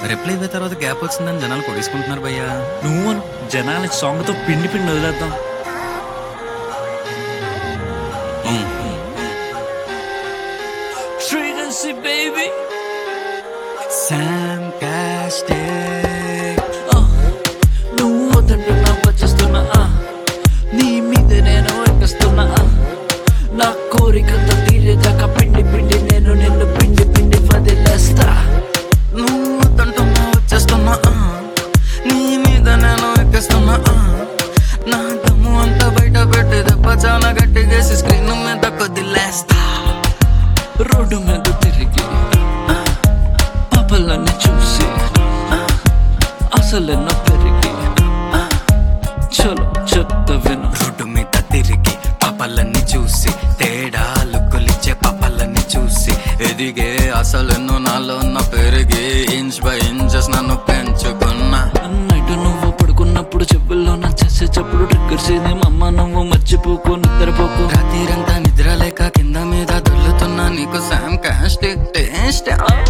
Reply ఇవ్వే తర్వాత gap వచ్చిందని జనాలు కొడేసుకుంటున్నారు భయ్యా నువ్వు అను. జనాల సాంగ్ తో పిండి పిండి వదిలేద్దాం ఉమ్. Frequency, baby. శామ్ కాస్టిక్ నువ్వు వద్దంటున్నా వచ్చేస్తున్నా ఆ. నీ మీద నేను ఎక్కిస్తున్నా ఆ. నా కోరికతో తీరేదాకా పిండి పిండి నేను నిన్ను పిండి పిండి వదిలేస్తా నువ్వు వద్దంటున్నా వచ్చేస్తున్నా ఆ. నీ మీద నేను ఎక్కిస్తున్నా ఆ. నా దమ్ము అంతా బయట పెట్టి దెబ్బ చాలా గట్టిగేసి స్క్రీన్ మీద కొద్దిలేస్తా రోడ్డు మీద తిరిగి ఆ, పాపలన్నీ చూసి ఆ, అసలెన్నో పెరిగి ఆ, చలో చెత్త విను రోడ్డు మీద తిరిగి పాపలన్నీ చూసి తేడా లుక్కులిచ్చే పాపలన్నీ చూసి ఎదిగే అసలు నాలో ఉన్న పెరిగి ఇంచ్ బై ఇంచెస్ నన్ను పెంచుకున్నా అన్నట్టు నువ్వు పడుకున్నప్పుడు చెప్పుల్లో నా చేసే చెప్పుడు ట్రిగ్గర్ అమ్మ నువ్వు మర్చిపోకు నిద్రపోకు రాత్రిరంతా నిద్ర లేక కింద మీద దొల్లుతున్నా నీకు శామ్ కాస్టిక్ టేస్ట్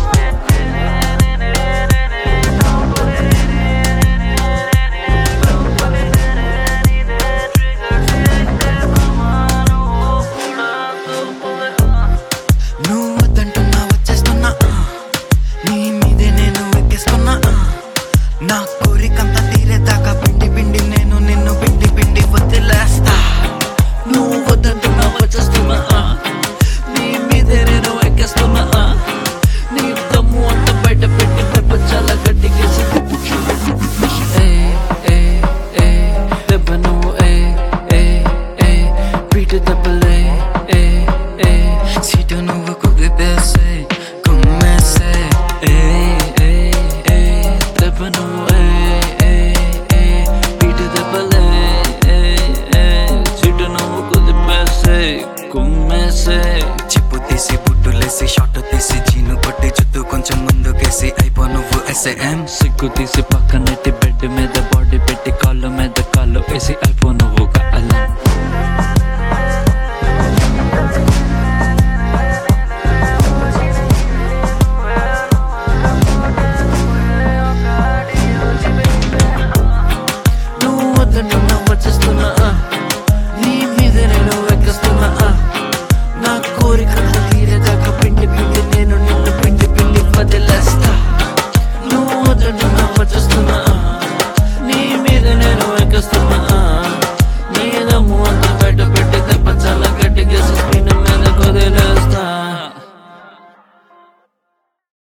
నువ్వు వద్దంటున్నా వచ్చేస్తున్నా ఆ. నీ మీదే నేను ఎక్కేస్తున్నా ఆ. నా కోరికంతా తీరేదాకా పిండి పిండి నేను నిన్ను పిండి పిండి వదిలేస్తా నువ్వు వద్దంటున్నా వచ్చేస్తున్నా ఆ. నీ మీదే నేను ఎక్కేస్తున్నా ఆ. నీ దమ్ము అంత బయట పెట్టి దెబ్బ చాలా గట్టిగేసి ఏ, ఏ, ఏ, దెబ్బ నువ్వు ఏ, ఏ, ఏ, పీటు దెబ్బలే ఏ, ఏ, సీటు నువ్వు కుదిపేసే కుమ్మేసే ఏ, ఏ, ఏ, దెబ్బ నువ్వు ఏ, ఏ, ఏ, పీటు దెబ్బలే ఏ, ఏ, సీటు నువ్వు కుదిపేసే కుమ్మేసే చిప్పు తీసి బుట్టులేసి షార్ట్ తీసి జీను కొట్టి చుట్టూ కొంచెం ముందుకేసి అయిపో నువ్వు ఎస్ఏఎం సిగ్గు తీసి పక్కనెట్టి బెడ్ మీద బాడీ పెట్టి కాళ్ళు మీద కాళ్ళు వేసి అయిపో నువ్వుగా అలా